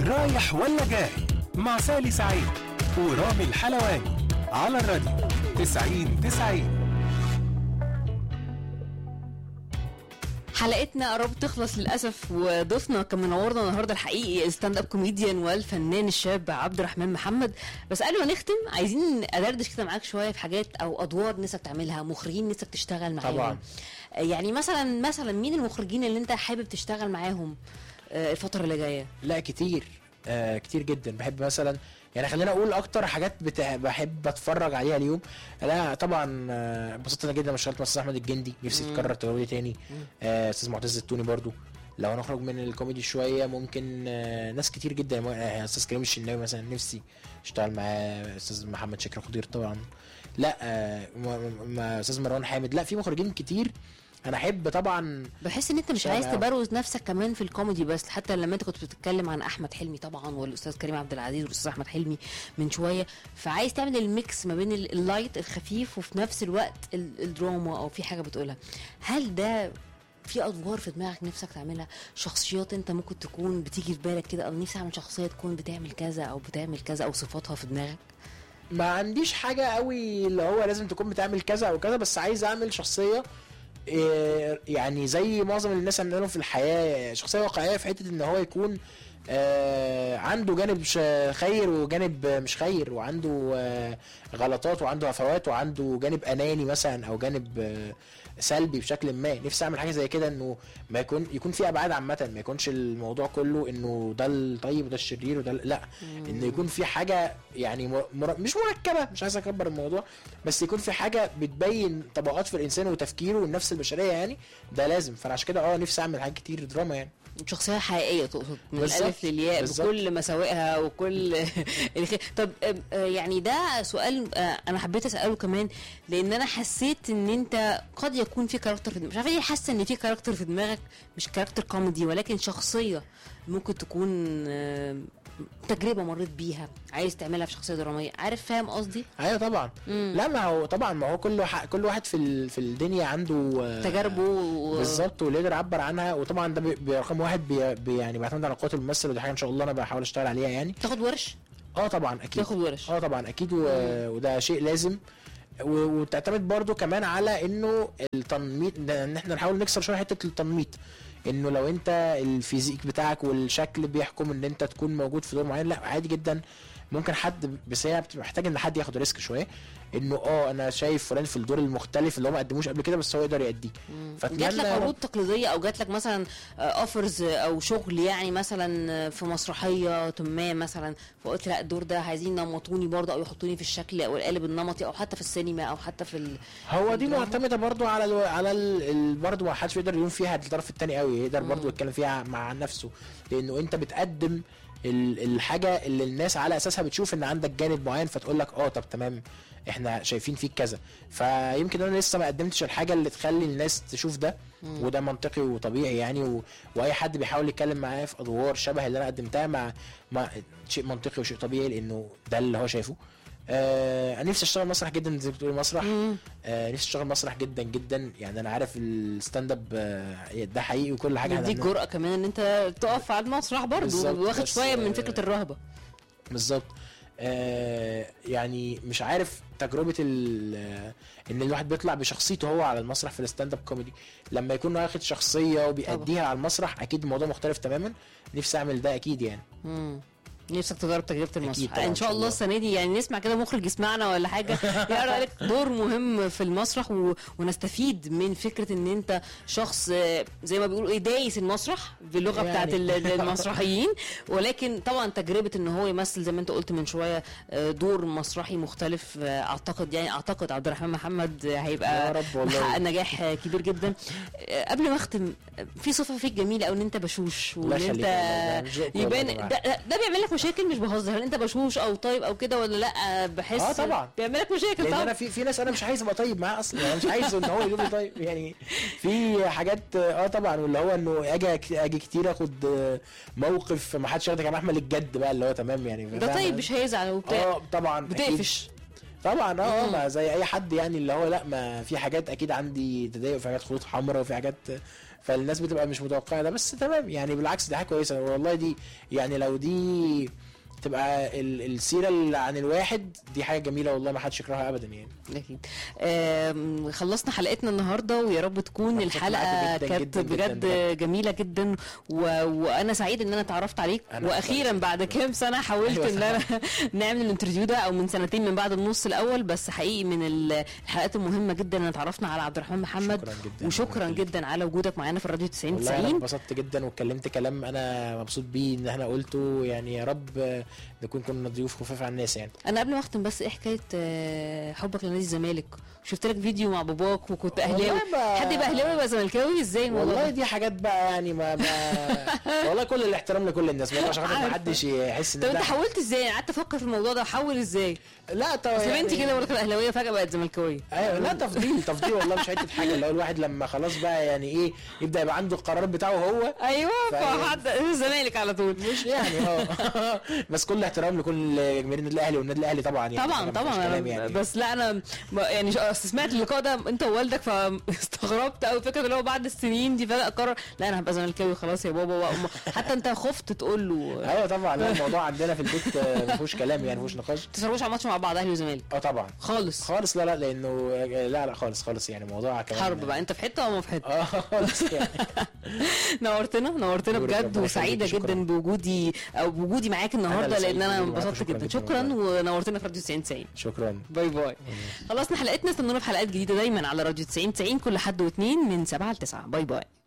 رايح ولا جاي مع سالي سعيد ورامي الحلواني على الراديو 90 90 حلقتنا قربت تخلص للاسف وضيفنا كان منورنا النهارده الحقيقي الستاند اب كوميديان والفنان الشاب عبد الرحمن محمد بس قبل ما نختم عايزين ادردش كده معاك شويه في حاجات او ادوار نفسك تعملها مخرجين نفسك تشتغل معاهم طبعاً. يعني مثلا مثلا مين المخرجين اللي انت حابب تشتغل معاهم آه، الفتره اللي جايه لا كتير آه كتير جدا بحب مثلا يعني خلينا اقول اكتر حاجات بتاع بحب اتفرج عليها اليوم لا طبعا آه، انبسطت انا جدا لما اشتغلت مع استاذ احمد الجندي نفسي تكرر التجربه دي تاني آه، استاذ معتز التوني برضو لو هنخرج من الكوميدي شويه ممكن آه، ناس كتير جدا آه، استاذ كريم الشناوي مثلا نفسي اشتغل معاه استاذ محمد شكري خضير طبعا لا آه، م- م- استاذ مروان حامد لا في مخرجين كتير انا احب طبعا بحس ان انت مش شايف عايز أوي. تبروز نفسك كمان في الكوميدي بس حتى لما انت كنت بتتكلم عن احمد حلمي طبعا والاستاذ كريم عبد العزيز والاستاذ احمد حلمي من شويه فعايز تعمل الميكس ما بين ال- اللايت الخفيف وفي نفس الوقت ال- الدراما او في حاجه بتقولها هل ده في ادوار في دماغك نفسك تعملها شخصيات انت ممكن تكون بتيجي في بالك كده او نفسي اعمل شخصيه تكون بتعمل كذا او بتعمل كذا او صفاتها في دماغك ما عنديش حاجة قوي اللي هو لازم تكون بتعمل كذا او كذا بس عايز اعمل شخصية إيه، يعني زي معظم الناس عندنا في الحياة شخصية واقعية في حتة ان هو يكون آه عنده جانب ش- خير وجانب مش خير وعنده آه غلطات وعنده هفوات وعنده جانب اناني مثلا او جانب آه سلبي بشكل ما نفسي اعمل حاجه زي كده انه ما يكون يكون في ابعاد عامه ما يكونش الموضوع كله انه ده الطيب وده الشرير وده ال- لا انه يكون في حاجه يعني مر... مر... مش مركبه مش عايز اكبر الموضوع بس يكون في حاجه بتبين طبقات في الانسان وتفكيره والنفس البشريه يعني ده لازم فانا عشان كده اه نفسي اعمل حاجات كتير دراما يعني شخصية حقيقية تقصد من بالظبط، الألف للياء بالظبط. بكل مساوئها وكل الخير طب آم، آه، يعني ده سؤال آه، أنا حبيت أسأله كمان لأن أنا حسيت إن أنت قد يكون في كاركتر في دماغك مش عارفة ليه حاسة إن في كاركتر في دماغك مش كاركتر كوميدي ولكن شخصية ممكن تكون آم، تجربة مريت بيها عايز تعملها في شخصية درامية عارف فاهم قصدي؟ ايوه طبعا مم. لا ما هو طبعا ما هو كل ح... كل واحد في ال... في الدنيا عنده آه، تجاربه و... بالظبط واللي يقدر يعبر عنها وطبعا ده بي- برقم واحد بي... بي يعني بيعتمد على قوه الممثل ودي حاجه ان شاء الله انا بحاول اشتغل عليها يعني تاخد ورش اه طبعا اكيد تاخد ورش اه طبعا اكيد و... وده شيء لازم و... وتعتمد برضو كمان على انه التنميط ده ان احنا نحاول نكسر شويه حته التنميط انه لو انت الفيزيك بتاعك والشكل بيحكم ان انت تكون موجود في دور معين لا عادي جدا ممكن حد بس هي بتبقى محتاج ان حد ياخد ريسك شويه انه اه انا شايف فلان في الدور المختلف اللي هو ما قدموش قبل كده بس هو يقدر يأديه جات لك عروض تقليديه او جات لك مثلا اوفرز او شغل يعني مثلا آه، في مسرحيه ما مثلا فقلت لا الدور ده عايزين ينمطوني برضه او يحطوني في الشكل او القالب النمطي او حتى في السينما او حتى في ال... هو دي الدراما. معتمده برضو على ال على ال ال- برضو ما حدش بيقدر يلوم فيها الطرف التاني قوي يقدر برضو يتكلم فيها مع نفسه لانه انت بتقدم ال- الحاجه اللي الناس على اساسها بتشوف ان عندك جانب معين فتقول لك اه طب تمام احنا شايفين فيك كذا فيمكن انا لسه ما قدمتش الحاجه اللي تخلي الناس تشوف ده وده منطقي وطبيعي يعني و... واي حد بيحاول يتكلم معايا في ادوار شبه اللي انا قدمتها مع مع شيء منطقي وشيء طبيعي لانه ده اللي هو شايفه آه انا نفسي اشتغل مسرح جدا زي ما بتقولي مسرح آه نفسي اشتغل مسرح جدا جدا يعني انا عارف الستاند اب آه ده حقيقي وكل حاجه يديك هنعملها. جرأة كمان ان انت تقف على المسرح برضه بالظبط، واخد بس، شويه من آه، فكره الرهبه بالظبط آه يعني مش عارف تجربه ال- آه، ان الواحد بيطلع بشخصيته هو على المسرح في الستاند اب كوميدي لما يكون واخد شخصيه وبيأديها على المسرح اكيد الموضوع مختلف تماما نفسي اعمل ده اكيد يعني مم. نفسك تجرب تجربه المسرح طبعاً، ان إن شاء شاء الله الله. السنه دي يعني نسمع كده مخرج يسمعنا ولا حاجه يقرا عليك دور مهم في المسرح و... ونستفيد من فكره ان انت شخص آه، زي ما بيقولوا ايه دايس المسرح باللغه يعني. بتاعت ال- المسرحيين ولكن طبعا تجربه ان هو يمثل زي ما انت قلت من شويه آه، دور مسرحي مختلف آه، اعتقد يعني اعتقد عبد الرحمن محمد آه، هيبقى يا رب والله. محقق نجاح آه، كبير جدا آه، قبل ما اختم آه، في صفه فيك جميله او ان انت بشوش الله وان يخليك انت والله، ده ذوقكم والله يا يبان جماعة. ده, ده ده بيعمل لك مشاكل مش بهزر هل انت بشوش او طيب او كده ولا لا بحس آه طبعا. بيعمل لك مشاكل لان طبعا انا في في ناس انا مش عايز ابقى طيب معاه اصلا يعني مش عايز ان هو يقول لي طيب يعني في حاجات اه طبعا واللي هو انه اجي اجي كتير اخد آه، موقف ما حدش ياخدك على محمل الجد بقى اللي هو تمام يعني ده فاهم؟ طيب مش هيزعل وبتاع اه طبعا أكيد. بتقفش طبعا اه آه، مم. ما زي اي حد يعني اللي هو لا ما في حاجات اكيد عندي تضايق وفي حاجات خطوط حمراء وفي حاجات فالناس بتبقى مش متوقعه ده بس تمام يعني بالعكس دي حاجه كويسه والله دي يعني لو دي تبقى ال- السيره اللي عن الواحد دي حاجه جميله والله ما حدش يكرهها ابدا يعني اكيد آم، خلصنا حلقتنا النهارده ويا رب تكون مبسوط الحلقه معاكم جداً كانت جداً جداً بجد بجد. جميله جدا و... وانا سعيد ان انا اتعرفت عليك أنا واخيرا بعد كام سنه حاولت أيوة ان انا نعمل الانترفيو ده او من سنتين من بعد النص الاول بس حقيقي من ال- الحلقات المهمه جدا ان اتعرفنا على عبد الرحمن محمد شكراً جداً. وشكرا ربنا يخليك. جدا على وجودك معانا في الراديو 90 والله انا 90 انبسطت جدا واتكلمت كلام انا مبسوط بيه ان احنا قلته يعني يا رب آه، نكون كنا ضيوف خفاف على الناس يعني انا قبل ما اختم بس ايه حكايه آه، حبك لنادي الزمالك شفت لك فيديو مع باباك وكنت اهلاوي والله ما- حد يبقى اهلاوي يبقى زملكاوي ازاي الموضوع والله ده؟ دي حاجات بقى يعني ما, ما والله كل الاحترام لكل الناس ما عشان خاطر ما حدش يحس ان طب انت ده حاولت ازاي قعدت افكر في الموضوع ده حول ازاي لا طب اصل يعني- بنتي كده ولا كانت اهلاويه فجاه بقت زملكاويه ايوه لا تفضيل تفضيل والله مش حته حاجه اللي هو الواحد لما خلاص بقى يعني ايه يبدا يبقى عنده القرار بتاعه هو ايوه فاهم. فحد الزمالك على طول مش يعني اه بس كل احترام لكل جماهير النادي الاهلي والنادي الاهلي طبعا يعني طبعا ما فيهاش طبعا كلام أنا يعني بس لا انا ب- يعني ش- أصل سمعت اللقاء ده انت ووالدك فاستغربت قوي فكره اللي هو بعد السنين دي فجاه قرر لا انا هبقى زملكاوي خلاص يا بابا وأم حتى انت خفت تقول له ايوه طبعا لا الموضوع عندنا في البيت آه، ما فيهوش كلام يعني ما فيهوش نقاش تتفرجوش على ماتش مع بعض اهلي وزمالك اه طبعا خالص خالص لا لا لانه لا لا خالص خالص يعني موضوع كمان حرب بقى انت في حته وما في حته اه خالص يعني نورتنا نورتنا نورك بجد ربنا وسعيده يخليك، جدا شكراً. بوجودي او بوجودي معاك النهارده اللي سعيد لان انا بوجودي معاك انبسطت وشكراً جدا جداً شكرا والله. ونورتنا في راديو 90 90 شكرا باي باي خلصنا حلقتنا استنونا في حلقات جديده دايما على راديو 90 90 كل حد واثنين من 7 ل 9 باي باي